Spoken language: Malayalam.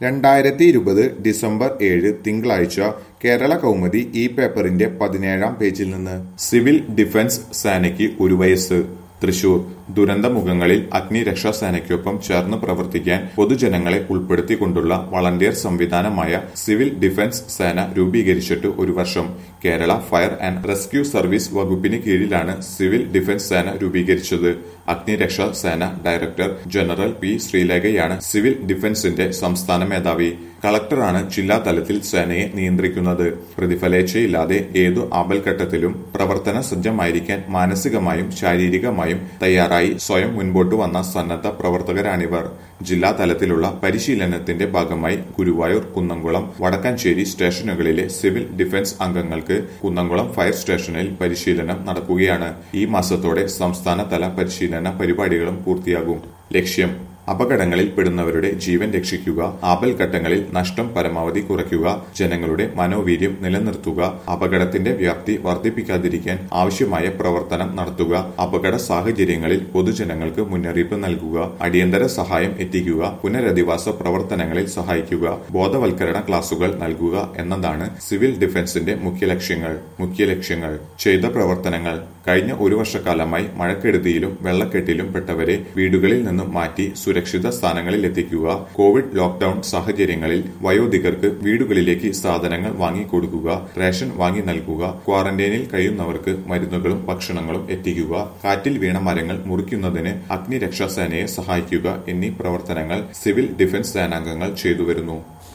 രണ്ടായിരത്തി ഇരുപത് ഡിസംബർ ഏഴ് തിങ്കളാഴ്ച കേരള കൗമുദി ഈ പേപ്പറിന്റെ പതിനേഴാം പേജിൽ നിന്ന് സിവിൽ ഡിഫൻസ് സേനയ്ക്ക് ഒരു വയസ്സ് തൃശൂർ ദുരന്തമുഖങ്ങളിൽ അഗ്നിരക്ഷാ സേനയ്ക്കൊപ്പം ചേർന്ന് പ്രവർത്തിക്കാൻ പൊതുജനങ്ങളെ ഉൾപ്പെടുത്തിക്കൊണ്ടുള്ള വളണ്ടിയർ സംവിധാനമായ സിവിൽ ഡിഫൻസ് സേന രൂപീകരിച്ചിട്ട് ഒരു വർഷം Kerala fire and rescue service വകുപ്പിന് കീഴിലാണ് സിവിൽ ഡിഫൻസ് സേന രൂപീകരിച്ചത് അഗ്നിരക്ഷാ സേന ഡയറക്ടർ ജനറൽ പി ശ്രീലേഖയാണ് സിവിൽ ഡിഫൻസിന്റെ സംസ്ഥാന മേധാവി കളക്ടറാണ് ജില്ലാ തലത്തിൽ സേനയെ നിയന്ത്രിക്കുന്നത് പ്രതിഫലേച്ഛയില്ലാതെ ഏതു ആപൽഘട്ടത്തിലും പ്രവർത്തന സജ്ജമായിരിക്കാൻ മാനസികമായും ശാരീരികമായും തയ്യാറായി സ്വയം മുൻപോട്ട് വന്ന സന്നദ്ധ പ്രവർത്തകരാണിവർ ജില്ലാ തലത്തിലുള്ള പരിശീലനത്തിന്റെ ഭാഗമായി ഗുരുവായൂർ കുന്നംകുളം വടക്കാഞ്ചേരി സ്റ്റേഷനുകളിലെ സിവിൽ ഡിഫൻസ് അംഗങ്ങൾക്ക് കുന്നംകുളം ഫയർ സ്റ്റേഷനിൽ പരിശീലനം നടക്കുകയാണ് ഈ മാസത്തോടെ സംസ്ഥാനതല പരിശീലന പരിപാടികളും പൂർത്തിയാകും ലക്ഷ്യം അപകടങ്ങളിൽ പെടുന്നവരുടെ ജീവൻ രക്ഷിക്കുക ആപൽഘട്ടങ്ങളിൽ നഷ്ടം പരമാവധി കുറയ്ക്കുക ജനങ്ങളുടെ മനോവീര്യം നിലനിർത്തുക അപകടത്തിന്റെ വ്യാപ്തി വർദ്ധിപ്പിക്കാതിരിക്കാൻ ആവശ്യമായ പ്രവർത്തനം നടത്തുക അപകട സാഹചര്യങ്ങളിൽ പൊതുജനങ്ങൾക്ക് മുന്നറിയിപ്പ് നൽകുക അടിയന്തര സഹായം എത്തിക്കുക പുനരധിവാസ പ്രവർത്തനങ്ങളിൽ സഹായിക്കുക ബോധവൽക്കരണ ക്ലാസുകൾ നൽകുക എന്നതാണ് സിവിൽ ഡിഫൻസിന്റെ മുഖ്യ ലക്ഷ്യങ്ങൾ മുഖ്യ ലക്ഷ്യങ്ങൾ ചെയ്ത പ്രവർത്തനങ്ങൾ കഴിഞ്ഞ ഒരു വർഷക്കാലമായി മഴക്കെടുതിയിലും വെള്ളക്കെട്ടിലും പെട്ടവരെ വീടുകളിൽ നിന്നും മാറ്റി സുരക്ഷിത സ്ഥാനങ്ങളിൽ എത്തിക്കുക കോവിഡ് ലോക്ഡൌൺ സാഹചര്യങ്ങളിൽ വയോധികർക്ക് വീടുകളിലേക്ക് സാധനങ്ങൾ വാങ്ങിക്കൊടുക്കുക റേഷൻ വാങ്ങി നൽകുക ക്വാറന്റൈനിൽ കഴിയുന്നവർക്ക് മരുന്നുകളും ഭക്ഷണങ്ങളും എത്തിക്കുക കാറ്റിൽ വീണ മരങ്ങൾ മുറിക്കുന്നതിന് അഗ്നിരക്ഷാ സേനയെ സഹായിക്കുക എന്നീ പ്രവർത്തനങ്ങൾ സിവിൽ ഡിഫൻസ് സേനാംഗങ്ങൾ ചെയ്തുവരുന്നു